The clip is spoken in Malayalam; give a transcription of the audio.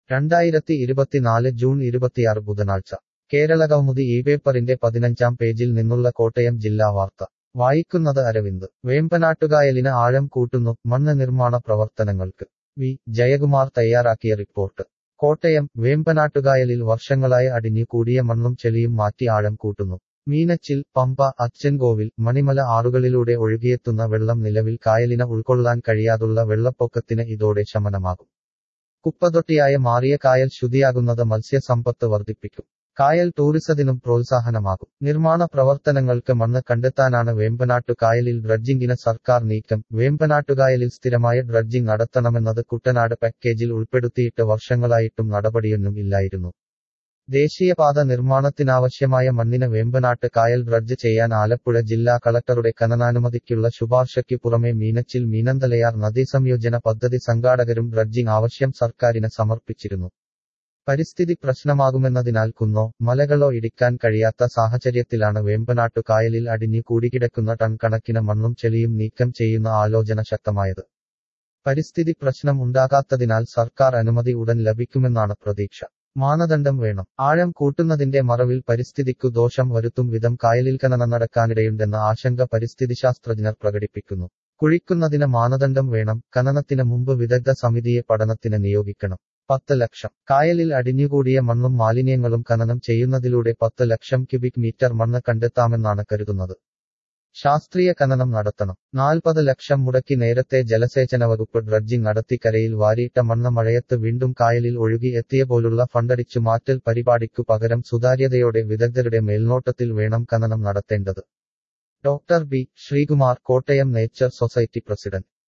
രണ്ടായിരത്തി ഇരുപത്തിനാല് ജൂൺ ഇരുപത്തിയാറ് ബുധനാഴ്ച കേരളകൗമുദി ഈ പേപ്പറിന്റെ പതിനഞ്ചാം പേജിൽ നിന്നുള്ള കോട്ടയം ജില്ലാ വാർത്ത വായിക്കുന്നത് അരവിന്ദ് വേമ്പനാട്ടുകായലിന് ആഴം കൂട്ടുന്നു മണ്ണ് നിർമ്മാണ പ്രവർത്തനങ്ങൾക്ക് വി ജയകുമാർ തയ്യാറാക്കിയ റിപ്പോർട്ട് കോട്ടയം വേമ്പനാട്ടുകായലിൽ വർഷങ്ങളായി അടിഞ്ഞു കൂടിയ മണ്ണും ചെളിയും മാറ്റി ആഴം കൂട്ടുന്നു മീനച്ചിൽ പമ്പ അച്ചൻകോവിൽ മണിമല ആറുകളിലൂടെ ഒഴുകിയെത്തുന്ന വെള്ളം നിലവിൽ കായലിന് ഉൾക്കൊള്ളാൻ കഴിയാതുള്ള വെള്ളപ്പൊക്കത്തിന് ഇതോടെ ശമനമാകും കുപ്പതൊട്ടിയായ മാറിയ കായൽ ശുദ്ധിയാകുന്നത് മത്സ്യസമ്പത്ത് വർദ്ധിപ്പിക്കും കായൽ ടൂറിസത്തിനും പ്രോത്സാഹനമാകും നിർമ്മാണ പ്രവർത്തനങ്ങൾക്ക് മണ്ണ് കണ്ടെത്താനാണ് വേമ്പനാട്ടു കായലിൽ ഡ്രഡ്ജിംഗിന് സർക്കാർ നീക്കം വേമ്പനാട്ടുകായലിൽ സ്ഥിരമായ ഡ്രഡ്ജിംഗ് നടത്തണമെന്നത് കുട്ടനാട് പാക്കേജിൽ ഉൾപ്പെടുത്തിയിട്ട് വർഷങ്ങളായിട്ടും നടപടിയൊന്നും ഇല്ലായിരുന്നു ദേശീയപാത നിർമ്മാണത്തിനാവശ്യമായ മണ്ണിന് വേമ്പനാട്ട് കായൽ ഡ്രഡ്ജ് ചെയ്യാൻ ആലപ്പുഴ ജില്ലാ കളക്ടറുടെ ഖനനാനുമതിക്കുള്ള ശുപാർശയ്ക്ക് പുറമെ മീനച്ചിൽ മീനന്തലയാർ നദീസംയോജന പദ്ധതി സംഘാടകരും ഡ്രഡ്ജിംഗ് ആവശ്യം സർക്കാരിന് സമർപ്പിച്ചിരുന്നു പരിസ്ഥിതി പ്രശ്നമാകുമെന്നതിനാൽ കുന്നോ മലകളോ ഇടിക്കാൻ കഴിയാത്ത സാഹചര്യത്തിലാണ് വേമ്പനാട്ടു കായലിൽ അടിഞ്ഞു കൂടിക്കിടക്കുന്ന ടൺ കണക്കിന് മണ്ണും ചെളിയും നീക്കം ചെയ്യുന്ന ആലോചന ശക്തമായത് പരിസ്ഥിതി പ്രശ്നം ഉണ്ടാകാത്തതിനാൽ സർക്കാർ അനുമതി ഉടൻ ലഭിക്കുമെന്നാണ് പ്രതീക്ഷ മാനദണ്ഡം വേണം ആഴം കൂട്ടുന്നതിന്റെ മറവിൽ പരിസ്ഥിതിക്കു ദോഷം വരുത്തും വിധം കായലിൽ ഖനനം നടക്കാനിടയുണ്ടെന്ന ആശങ്ക പരിസ്ഥിതിശാസ്ത്രജ്ഞർ പ്രകടിപ്പിക്കുന്നു കുഴിക്കുന്നതിന് മാനദണ്ഡം വേണം ഖനനത്തിന് മുമ്പ് വിദഗ്ധ സമിതിയെ പഠനത്തിന് നിയോഗിക്കണം പത്ത് ലക്ഷം കായലിൽ അടിഞ്ഞുകൂടിയ മണ്ണും മാലിന്യങ്ങളും ഖനനം ചെയ്യുന്നതിലൂടെ പത്ത് ലക്ഷം ക്യൂബിക് മീറ്റർ മണ്ണ് കണ്ടെത്താമെന്നാണ് കരുതുന്നത് ശാസ്ത്രീയ ഖനനം നടത്തണം നാൽപ്പത് ലക്ഷം മുടക്കി നേരത്തെ ജലസേചന വകുപ്പ് ഡ്രഡ്ജിംഗ് നടത്തി കരയിൽ വാരിയിട്ട മണ്ണ് മഴയത്ത് വീണ്ടും കായലിൽ ഒഴുകി എത്തിയ പോലുള്ള ഫണ്ടടിച്ചു മാറ്റൽ പരിപാടിക്കു പകരം സുതാര്യതയോടെ വിദഗ്ധരുടെ മേൽനോട്ടത്തിൽ വേണം ഖനനം നടത്തേണ്ടത് doctor B Sreekumar Kottayam nature society president